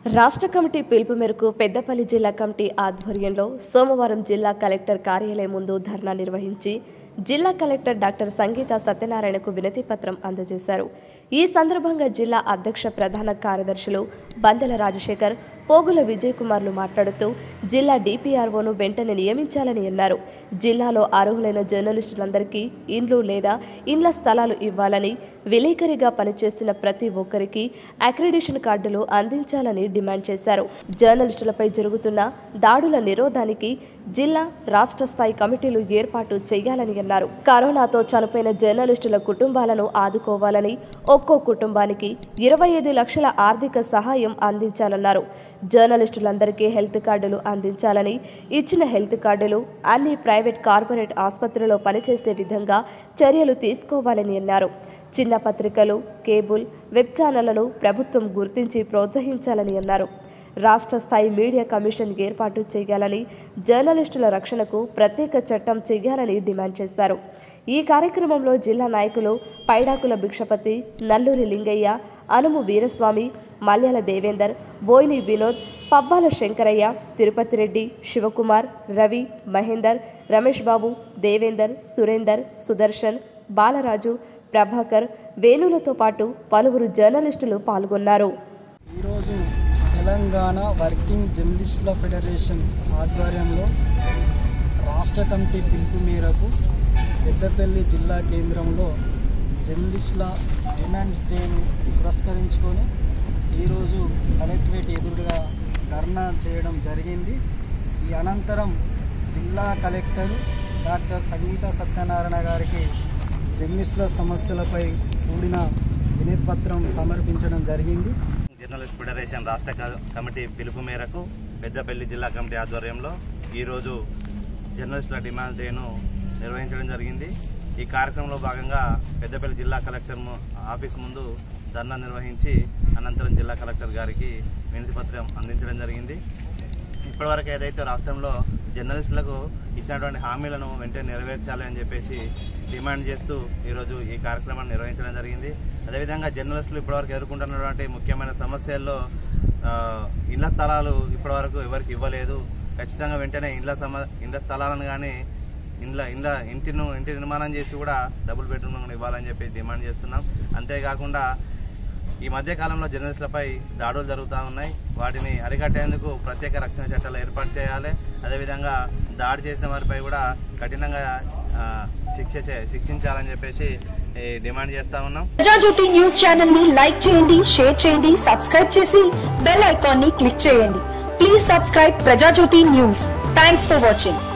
రాష్ట్ర కమిటీ పిలుపు మేరకు పెద్దపల్లి జిల్లా కమిటీ ఆధ్వర్యంలో సోమవారం జిల్లా కలెక్టర్ కార్యాలయం ముందు ధర్నా నిర్వహించి జిల్లా కలెక్టర్ డాక్టర్ సంగీత సత్యనారాయణకు వినతి పత్రం అందజేశారు ఈ సందర్భంగా జిల్లా అధ్యక్ష ప్రధాన కార్యదర్శులు బందెల రాజశేఖర్ పోగుల విజయ్ కుమార్లు మాట్లాడుతూ జిల్లా డిపిఆర్ఓను వెంటనే నియమించాలని అన్నారు జిల్లాలో అర్హులైన జర్నలిస్టులందరికీ ఇండ్లు లేదా ఇండ్ల స్థలాలు ఇవ్వాలని విలేకరిగా పనిచేస్తున్న ప్రతి ఒక్కరికి అక్రిడిషన్ కార్డులు అందించాలని డిమాండ్ చేశారు జర్నలిస్టులపై జరుగుతున్న దాడుల నిరోధానికి జిల్లా రాష్ట్ర స్థాయి కమిటీలు ఏర్పాటు చేయాలని అన్నారు కరోనాతో చనిపోయిన జర్నలిస్టుల కుటుంబాలను ఆదుకోవాలని ఒక్కో కుటుంబానికి ఇరవై ఐదు లక్షల ఆర్థిక సహాయం అందించాలన్నారు జర్నలిస్టులందరికీ హెల్త్ కార్డులు అందించాలని ఇచ్చిన హెల్త్ కార్డులు అన్ని ప్రైవేట్ కార్పొరేట్ ఆసుపత్రుల్లో పనిచేసే విధంగా చర్యలు తీసుకోవాలని అన్నారు చిన్న పత్రికలు కేబుల్ వెబ్ ఛానళ్లను ప్రభుత్వం గుర్తించి ప్రోత్సహించాలని అన్నారు రాష్ట్ర స్థాయి మీడియా కమిషన్ ఏర్పాటు చేయాలని జర్నలిస్టుల రక్షణకు ప్రత్యేక చట్టం చేయాలని డిమాండ్ చేశారు ఈ కార్యక్రమంలో జిల్లా నాయకులు పైడాకుల భిక్షపతి నల్లూరి లింగయ్య అనుము వీరస్వామి మల్యాల దేవేందర్ బోయిని వినోద్ పబ్బాల శంకరయ్య తిరుపతి రెడ్డి శివకుమార్ రవి మహేందర్ రమేష్ బాబు దేవేందర్ సురేందర్ సుదర్శన్ బాలరాజు ప్రభాకర్ వేణులతో పాటు పలువురు జర్నలిస్టులు పాల్గొన్నారు ఈరోజు తెలంగాణ వర్కింగ్ జర్నలిస్టుల ఫెడరేషన్ ఆధ్వర్యంలో రాష్ట్ర కమిటీ పిలుపు మేరకు పెద్దపల్లి జిల్లా కేంద్రంలో జర్నలిస్టుల డిమాండ్స్ డేను పురస్కరించుకొని ఈరోజు కలెక్టరేట్ ఎదురుగా ధర్నా చేయడం జరిగింది ఈ అనంతరం జిల్లా కలెక్టర్ డాక్టర్ సంగీత సత్యనారాయణ గారికి జర్నలిస్టుల సమస్యలపై కూడిన వినతి పత్రం సమర్పించడం జరిగింది జర్నలిస్ట్ ఫెడరేషన్ రాష్ట్ర క- కమిటీ పిలుపు మేరకు పెద్దపల్లి జిల్లా కమిటీ ఆధ్వర్యంలో ఈరోజు జర్నలిస్టుల డిమాండ్ డేను నిర్వహించడం జరిగింది ఈ కార్యక్రమంలో భాగంగా పెద్దపల్లి జిల్లా కలెక్టర్ ము- ఆఫీస్ ముందు ధర్నా నిర్వహించి అనంతరం జిల్లా కలెక్టర్ గారికి వినతి పత్రం అందించడం జరిగింది ఇప్పటివరకు ఏదైతే రాష్ట్రంలో జర్నలిస్టులకు ఇచ్చినటువంటి హామీలను వెంటనే నెరవేర్చాలి అని చెప్పేసి డిమాండ్ చేస్తూ ఈరోజు ఈ కార్యక్రమాన్ని నిర్వహించడం జరిగింది అదేవిధంగా జర్నలిస్టులు ఇప్పటివరకు ఎదుర్కొంటున్నటువంటి ముఖ్యమైన సమస్యల్లో ఆ, ఇళ్ల స్థలాలు ఇప్పటివరకు ఎవరికి ఇవ్వలేదు ఖచ్చితంగా వెంటనే ఇండ్ల సమ ఇండ్ల స్థలాలను కానీ ఇండ్ల ఇండ్ల ఇంటిను ఇంటి నిర్మాణం చేసి కూడా డబుల్ బెడ్రూమ్ ఇవ్వాలని చెప్పి డిమాండ్ చేస్తున్నాం అంతేకాకుండా ఈ మధ్య కాలంలో జర్నలిస్టులపై దాడులు జరుగుతూ ఉన్నాయి వాటిని అరికట్టేందుకు ప్రత్యేక రక్షణ చట్టాలు ఏర్పాటు చేయాలి అదేవిధంగా దాడి చేసిన వారిపై కూడా కఠినంగా ఆ, శిక్ష చే- శిక్షించాలని చెప్పేసి ఈ, డిమాండ్ చేస్తా ఉన్నాం ప్రజాజ్యోతి న్యూస్ ఛానల్ ని లైక్ చేయండి షేర్ చేయండి సబ్స్క్రైబ్ చేసి బెల్ ఐకాన్ ని క్లిక్ చేయండి please subscribe Prajajyothi news thanks for watching